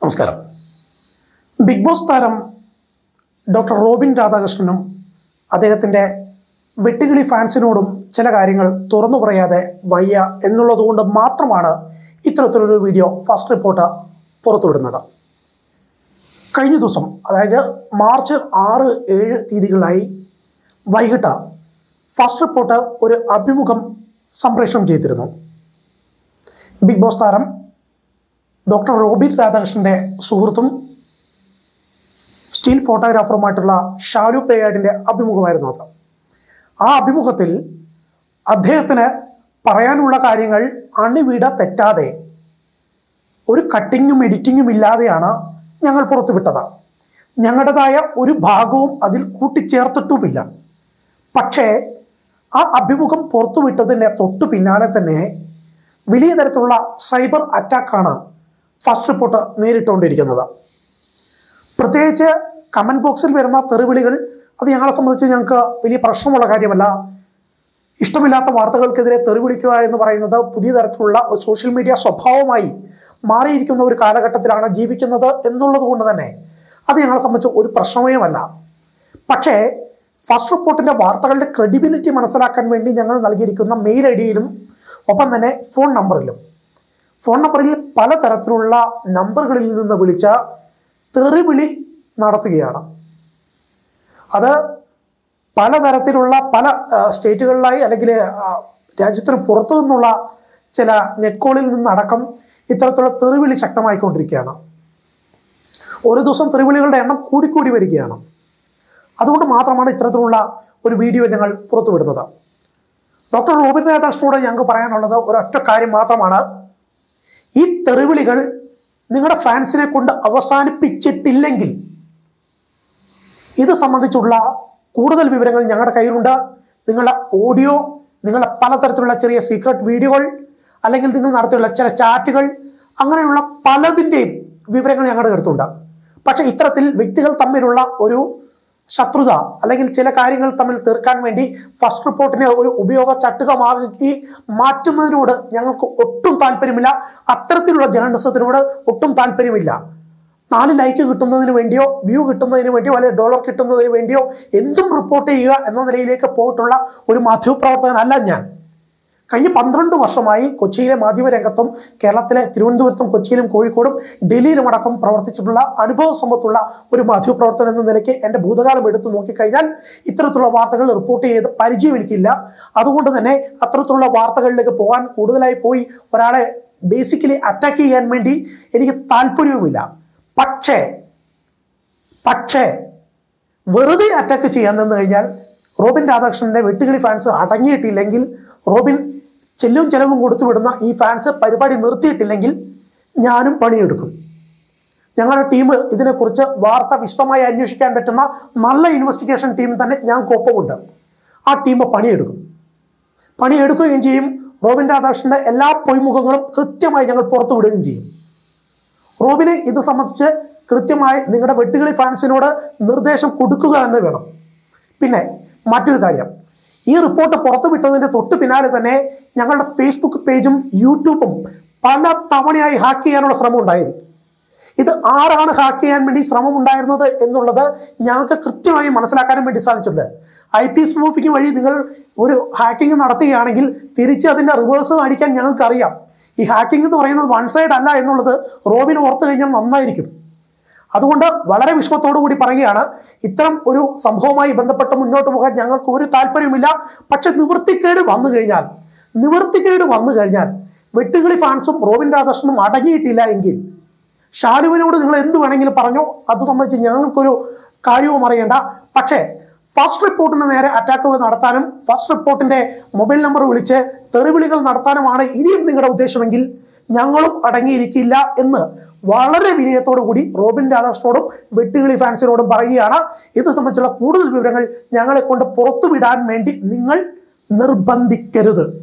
നമസ്കാരം Big Boss താരം doctor Robin രാധാകൃഷ്ണനും അദ്ദേഹത്തിൻ്റെ വെട്ടുകിളി ഫാൻസിനോടും ചില കാര്യങ്ങൾ തുറന്നു പറയാതെ വയ്യ എന്നുള്ളതുകൊണ്ട് മാത്രമാണ് ഇത്തരത്തിലൊരു വീഡിയോ ഫസ്റ്റ് റിപ്പോർട്ട് പുറത്തുവിടുന്നത് കഴിഞ്ഞ ദിവസം അതായത് മാർച്ച് ആറ് ഏഴ് തീയതികളായി വൈകിട്ട് ഫസ്റ്റ് റിപ്പോർട്ട് ഒരു അഭിമുഖം സംപ്രേഷണം ചെയ്തിരുന്നു ബിഗ് ബോസ് താരം ഡോക്ടർ റോബിൻ രാധാകൃഷ്ണന്റെ സുഹൃത്തും സ്റ്റിൽ ഫോട്ടോഗ്രാഫറുമായിട്ടുള്ള ഷാരു പേയാടിൻ്റെ അഭിമുഖമായിരുന്നു അത് ആ അഭിമുഖത്തിൽ അദ്ദേഹത്തിന് പറയാനുള്ള കാര്യങ്ങൾ അണിവിട തെറ്റാതെ ഒരു കട്ടിങ്ങും എഡിറ്റിങ്ങും ഇല്ലാതെയാണ് ഞങ്ങൾ പുറത്തുവിട്ടത് ഞങ്ങളുടേതായ ഒരു ഭാഗവും അതിൽ കൂട്ടിച്ചേർത്തിട്ടുമില്ല പക്ഷേ ആ അഭിമുഖം പുറത്തുവിട്ടതിൻ്റെ തൊട്ടു പിന്നാലെ തന്നെ വലിയ തരത്തിലുള്ള സൈബർ അറ്റാക്കാണ് ഫസ്റ്റ് റിപ്പോർട്ട് നേരിട്ടുകൊണ്ടിരിക്കുന്നത് പ്രത്യേകിച്ച് കമൻറ്റ് ബോക്സിൽ വരുന്ന തെറിവിളികൾ അത് ഞങ്ങളെ സംബന്ധിച്ച് ഞങ്ങൾക്ക് വലിയ പ്രശ്നമുള്ള കാര്യമല്ല ഇഷ്ടമില്ലാത്ത വാർത്തകൾക്കെതിരെ തെറിവിളിക്കുക എന്ന് പറയുന്നത് പുതിയ തരത്തിലുള്ള ഒരു സോഷ്യൽ മീഡിയ സ്വഭാവമായി മാറിയിരിക്കുന്ന ഒരു കാലഘട്ടത്തിലാണ് ജീവിക്കുന്നത് എന്നുള്ളത് കൊണ്ട് തന്നെ അത് ഞങ്ങളെ സംബന്ധിച്ച് ഒരു പ്രശ്നമേയുമല്ല പക്ഷേ ഫസ്റ്റ് റിപ്പോർട്ടിൻ്റെ വാർത്തകളുടെ ക്രെഡിബിലിറ്റി മനസ്സിലാക്കാൻ വേണ്ടി ഞങ്ങൾ നൽകിയിരിക്കുന്ന മെയിൽ ഐ ഡിയിലും ഒപ്പം തന്നെ ഫോൺ നമ്പറിലും ഫോൺ നമ്പറിൽ പലതരത്തിലുള്ള നമ്പറുകളിൽ നിന്ന് വിളിച്ച തെറിവിളി നടത്തുകയാണ് അത് പലതരത്തിലുള്ള പല ആ, സ്റ്റേറ്റുകളിലായി അല്ലെങ്കിൽ ആ, രാജ്യത്തിന് പുറത്തു നിന്നുള്ള ചില നെറ്റ് കോളിൽ നിന്നടക്കം ഇത്തരത്തിലുള്ള തെറിവിളി ശക്തമായിക്കൊണ്ടിരിക്കുകയാണ് ഓരോ ദിവസം തെറിവിളികളുടെ എണ്ണം കൂടിക്കൂടി വരികയാണ് അതുകൊണ്ട് മാത്രമാണ് ഇത്തരത്തിലുള്ള ഒരു വീഡിയോ ഞങ്ങൾ പുറത്തുവിടുന്നത് ഡോക്ടർ റോബിൻ രാധാകൃഷ്ണനോട് ഞങ്ങൾക്ക് പറയാനുള്ളത് ഒരൊറ്റ കാര്യം മാത്രമാണ് ഈ തെറിവിളികൾ നിങ്ങളുടെ ഫാൻസിനെ കൊണ്ട് അവസാനിപ്പിച്ചിട്ടില്ലെങ്കിൽ ഇത് സംബന്ധിച്ചുള്ള കൂടുതൽ വിവരങ്ങൾ ഞങ്ങളുടെ കയ്യിലുണ്ട് നിങ്ങളുടെ ഓഡിയോ നിങ്ങളുടെ പലതരത്തിലുള്ള ചെറിയ സീക്രട്ട് വീഡിയോകൾ അല്ലെങ്കിൽ നിങ്ങൾ നടത്തിയുള്ള ചില ചാറ്റുകൾ അങ്ങനെയുള്ള പലതിൻ്റെയും വിവരങ്ങൾ ഞങ്ങളുടെ അടുത്തുണ്ട് പക്ഷേ ഇത്തരത്തിൽ വ്യക്തികൾ തമ്മിലുള്ള ഒരു ശത്രുത അല്ലെങ്കിൽ ചില കാര്യങ്ങൾ തമ്മിൽ തീർക്കാൻ വേണ്ടി ഫസ്റ്റ് റിപ്പോർട്ടിനെ ഒരു ഉപയോഗ ചട്ടുകമാക്കി മാറ്റുന്നതിനോട് ഞങ്ങൾക്ക് ഒട്ടും താല്പര്യമില്ല അത്തരത്തിലുള്ള ജേർണലിസത്തിനോട് ഒട്ടും താല്പര്യമില്ല നാല് ലൈക്ക് കിട്ടുന്നതിന് വേണ്ടിയോ വ്യൂ കിട്ടുന്നതിന് വേണ്ടിയോ അല്ലെങ്കിൽ ഡോളർ കിട്ടുന്നതിന് വേണ്ടിയോ എന്തും റിപ്പോർട്ട് ചെയ്യുക എന്ന നിലയിലേക്ക് പോയിട്ടുള്ള ഒരു മാധ്യമപ്രവർത്തകനല്ല ഞാൻ കഴിഞ്ഞ പന്ത്രണ്ട് വർഷമായി കൊച്ചിയിലെ മാധ്യമരംഗത്തും കേരളത്തിലെ തിരുവനന്തപുരത്തും കൊച്ചിയിലും കോഴിക്കോടും ഡൽഹിയിലും അടക്കം പ്രവർത്തിച്ചിട്ടുള്ള അനുഭവ സമ്പത്തുള്ള ഒരു മാധ്യമപ്രവർത്തകൻ എന്ന നിലയ്ക്ക് എൻ്റെ ഭൂതകാലം എടുത്തു നോക്കിക്കഴിഞ്ഞാൽ ഇത്തരത്തിലുള്ള വാർത്തകൾ റിപ്പോർട്ട് ചെയ്ത് പരിചയം എനിക്കില്ല അതുകൊണ്ട് തന്നെ അത്തരത്തിലുള്ള വാർത്തകളിലേക്ക് പോകാൻ കൂടുതലായി പോയി ഒരാളെ ബേസിക്കലി അറ്റാക്ക് ചെയ്യാൻ വേണ്ടി എനിക്ക് താല്പര്യവുമില്ല പക്ഷേ പക്ഷേ വെറുതെ അറ്റാക്ക് ചെയ്യാൻ നിന്ന് കഴിഞ്ഞാൽ റോബിൻ രാധാകൃഷ്ണന്റെ വെട്ടുകിളി ഫാൻസ് അടങ്ങിയിട്ടില്ലെങ്കിൽ റോബിൻ ചെല്ലും ചെലവും കൊടുത്തു വിടുന്ന ഈ ഫാൻസ് പരിപാടി നിർത്തിയിട്ടില്ലെങ്കിൽ ഞാനും പണിയെടുക്കും ഞങ്ങളുടെ ടീം ഇതിനെക്കുറിച്ച് വാർത്ത വിശദമായി അന്വേഷിക്കാൻ പറ്റുന്ന നല്ല ഇൻവെസ്റ്റിഗേഷൻ ടീം തന്നെ ഞങ്ങൾക്കൊപ്പമുണ്ട് ആ ടീം പണിയെടുക്കും പണിയെടുക്കുകയും ചെയ്യും റോബിൻ രാധാകൃഷ്ണന്റെ എല്ലാ പൊയ്മുഖങ്ങളും കൃത്യമായി ഞങ്ങൾ പുറത്തു വിടുകയും ചെയ്യും റോബിന് ഇത് സംബന്ധിച്ച് കൃത്യമായി നിങ്ങളുടെ വെട്ടുകിളി ഫാൻസിനോട് നിർദ്ദേശം കൊടുക്കുക തന്നെ വേണം പിന്നെ മറ്റൊരു കാര്യം ഈ റിപ്പോർട്ട് പുറത്തുവിട്ടതിന്റെ തൊട്ട് പിന്നാലെ തന്നെ ഞങ്ങളുടെ ഫേസ്ബുക്ക് പേജും യൂട്യൂബും പല തവണയായി ഹാക്ക് ചെയ്യാനുള്ള ശ്രമം ഉണ്ടായിരുന്നു ഇത് ആരാണ് ഹാക്ക് ചെയ്യാൻ വേണ്ടി ശ്രമം ഉണ്ടായിരുന്നത് എന്നുള്ളത് ഞങ്ങൾക്ക് കൃത്യമായി മനസ്സിലാക്കാനും വേണ്ടി സാധിച്ചിട്ടുണ്ട് ഐ പി സ്മൂഫിംഗ് വഴി നിങ്ങൾ ഒരു ഹാക്കിംഗ് നടത്തുകയാണെങ്കിൽ തിരിച്ച് അതിന്റെ റിവേഴ്സ് കാണിക്കാൻ ഞങ്ങൾക്ക് അറിയാം ഈ ഹാക്കിംഗ് എന്ന് പറയുന്നത് വൺ സൈഡ് അല്ല എന്നുള്ളത് റോബിന് ഓർത്തു കഴിഞ്ഞാൽ നന്നായിരിക്കും അതുകൊണ്ട് വളരെ വിഷമത്തോടു കൂടി പറയുകയാണ് ഇത്തരം ഒരു സംഭവവുമായി ബന്ധപ്പെട്ട് മുന്നോട്ട് പോകാൻ ഞങ്ങൾക്ക് ഒരു താല്പര്യമില്ല പക്ഷെ നിവൃത്തിക്കേട് വന്നു കഴിഞ്ഞാൽ നിവൃത്തിക്കേട് വന്നു കഴിഞ്ഞാൽ വെട്ടുകിളി ഫാൻസും റോബിൻ രാധാകൃഷ്ണനും അടങ്ങിയിട്ടില്ല എങ്കിൽ ഷാലുവിനോട് നിങ്ങൾ എന്ത് വേണമെങ്കിലും പറഞ്ഞോ അത് സംബന്ധിച്ച് ഞങ്ങൾക്കൊരു കാര്യവും അറിയണ്ട പക്ഷേ ഫസ്റ്റ് റിപ്പോർട്ടിന് നേരെ അറ്റാക്ക് നടത്താനും ഫസ്റ്റ് റിപ്പോർട്ടിന്റെ മൊബൈൽ നമ്പർ വിളിച്ച് തെറിവിളികൾ നടത്താനുമാണ് ഇനിയും നിങ്ങളുടെ ഉദ്ദേശമെങ്കിൽ ഞങ്ങളും അടങ്ങിയിരിക്കില്ല എന്ന് വളരെ വിനയത്തോടു കൂടി റോബിൻ രാധാകൃഷ്ണനോടും വെട്ടുകിളി ഫാൻസിനോടും പറയുകയാണ് ഇത് സംബന്ധിച്ചുള്ള കൂടുതൽ വിവരങ്ങൾ ഞങ്ങളെ കൊണ്ട് പുറത്തുവിടാൻ വേണ്ടി നിങ്ങൾ നിർബന്ധിക്കരുത്